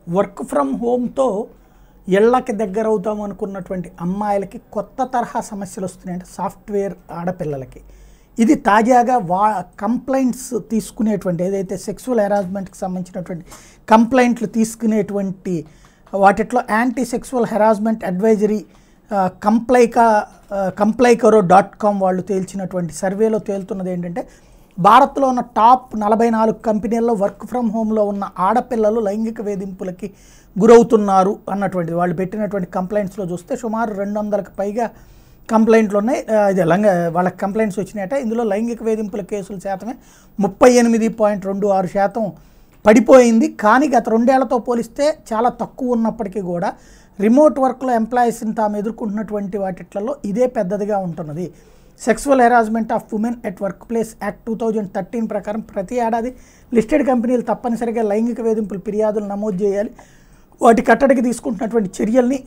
work from హోమ్తో ఇళ్ళకి దగ్గర అవుతాం అనుకున్నటువంటి అమ్మాయిలకి కొత్త తరహా సమస్యలు వస్తున్నాయంటే సాఫ్ట్వేర్ ఆడపిల్లలకి ఇది తాజాగా వా కంప్లైంట్స్ తీసుకునేటువంటి ఏదైతే సెక్సువల్ హెరాస్మెంట్కి సంబంధించినటువంటి కంప్లైంట్లు తీసుకునేటువంటి వాటిట్లో యాంటీ సెక్సువల్ హెరాస్మెంట్ అడ్వైజరీ కంప్లైకా కంప్లైకరో డాట్ కామ్ వాళ్ళు తేల్చినటువంటి సర్వేలో తేలుతున్నది ఏంటంటే భారత్లో ఉన్న టాప్ నలభై నాలుగు కంపెనీల్లో వర్క్ ఫ్రమ్ హోమ్లో ఉన్న ఆడపిల్లలు లైంగిక వేధింపులకి గురవుతున్నారు అన్నటువంటిది వాళ్ళు పెట్టినటువంటి కంప్లైంట్స్లో చూస్తే సుమారు రెండు వందలకు పైగా కంప్లైంట్లు ఉన్నాయి ఆ, ఇది లంగ వాళ్ళకి కంప్లైంట్స్ వచ్చినాయట ఇందులో లైంగిక వేధింపుల కేసుల శాతమే ముప్పై ఎనిమిది పాయింట్ రెండు ఆరు శాతం పడిపోయింది కానీ గత రెండేళ్లతో పోలిస్తే చాలా తక్కువ ఉన్నప్పటికీ కూడా రిమోట్ వర్క్లో ఎంప్లాయీస్ని తాము ఎదుర్కొంటున్నటువంటి వాటిట్లలో ఇదే పెద్దదిగా ఉంటున్నది sexual harassment of women at work place act two thousand thirteen ప్రకారం ప్రతి ఏడాది లిస్టెడ్ కంపెనీలు తప్పనిసరిగా లైంగిక వేధింపుల ఫిర్యాదులు నమోదు చేయాలి వాటి కట్టడికి తీసుకుంటున్నటువంటి చర్యల్ని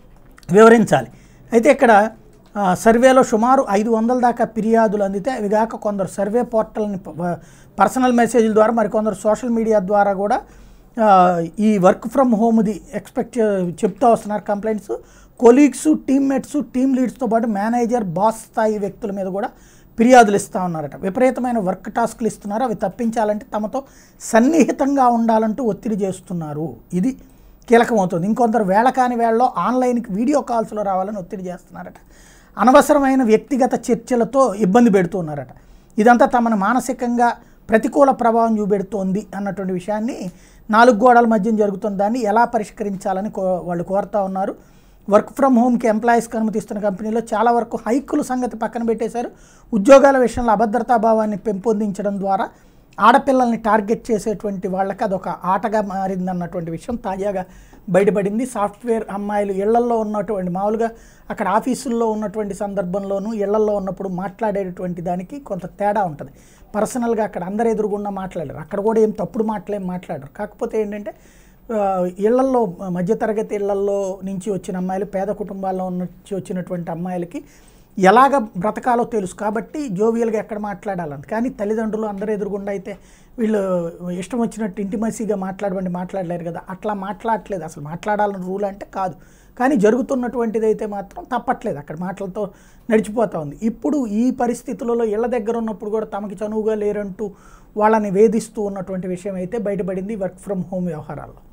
వివరించాలి అయితే ఇక్కడ ఆ, సర్వేలో సుమారు ఐదు వందల దాకా ఫిర్యాదులు అందితే అవి కాక కొందరు సర్వే పోర్టల్ని ప- పర్సనల్ మెసేజ్ల ద్వారా మరికొందరు సోషల్ మీడియా ద్వారా కూడా ఆ, ఈ వర్క్ ఫ్రమ్ హోమ్ది ఎక్స్పెక్ట్ చెప్తూ వస్తున్నారు కంప్లైంట్స్ కొలీగ్స్ టీమ్మేట్స్ టీమ్ లీడ్స్తో పాటు మేనేజర్ బాస్ స్థాయి వ్యక్తుల మీద కూడా ఫిర్యాదులు ఇస్తూ ఉన్నారట విపరీతమైన వర్క్ టాస్క్లు ఇస్తున్నారు అవి తప్పించాలంటే తమతో సన్నిహితంగా ఉండాలంటూ ఒత్తిడి చేస్తున్నారు ఇది కీలకమవుతుంది ఇంకొందరు వేళ కాని వేళలో ఆన్లైన్కి వీడియో కాల్స్లో రావాలని ఒత్తిడి చేస్తున్నారట అనవసరమైన వ్యక్తిగత చర్చలతో ఇబ్బంది పెడుతున్నారట ఇదంతా తమను మానసికంగా ప్రతికూల ప్రభావం చూపెడుతోంది అన్నటువంటి విషయాన్ని నాలుగు గోడల మధ్య జరుగుతున్న దాన్ని ఎలా పరిష్కరించాలని కో వాళ్ళు కోరుతా ఉన్నారు వర్క్ ఫ్రమ్ హోమ్కి ఎంప్లాయీస్కి అనుమతిస్తున్న కంపెనీలో చాలా వరకు హైకుల సంగతి పక్కన పెట్టేశారు ఉద్యోగాల విషయంలో అభద్రతా భావాన్ని పెంపొందించడం ద్వారా ఆడపిల్లల్ని టార్గెట్ చేసేటువంటి వాళ్ళకి అదొక ఆటగా మారిందన్నటువంటి విషయం తాజాగా బయటపడింది సాఫ్ట్వేర్ అమ్మాయిలు ఇళ్లల్లో ఉన్నటువంటి మామూలుగా అక్కడ ఆఫీసుల్లో ఉన్నటువంటి సందర్భంలోనూ ఇళ్లల్లో ఉన్నప్పుడు మాట్లాడేటువంటి దానికి కొంత తేడా ఉంటుంది పర్సనల్గా అక్కడ అందరు ఎదురుగుండా మాట్లాడరు అక్కడ కూడా ఏం తప్పుడు మాటలేం మాట్లాడరు కాకపోతే ఏంటంటే ఆ, ఇళ్లల్లో మధ్యతరగతి ఇళ్లల్లో నుంచి వచ్చిన అమ్మాయిలు పేద కుటుంబాల్లో నుంచి వచ్చినటువంటి అమ్మాయిలకి ఎలాగ బ్రతకాలో తెలుసు కాబట్టి జోవియల్గా ఎక్కడ మాట్లాడాలని కానీ తల్లిదండ్రులు అందరూ ఎదురుగుండా అయితే వీళ్ళు ఇష్టం వచ్చినట్టు ఇంటిమసీగా మాట్లాడమండి మాట్లాడలేరు కదా అట్లా మాట్లాడట్లేదు అసలు మాట్లాడాలని రూల్ అంటే కాదు కానీ జరుగుతున్నటువంటిది అయితే మాత్రం తప్పట్లేదు అక్కడ మాటలతో నడిచిపోతూ ఉంది ఇప్పుడు ఈ పరిస్థితులలో ఇళ్ళ దగ్గర ఉన్నప్పుడు కూడా తమకి చనువుగా లేరంటూ వాళ్ళని వేధిస్తూ ఉన్నటువంటి విషయం అయితే బయటపడింది వర్క్ ఫ్రమ్ హోమ్ వ్యవహారాల్లో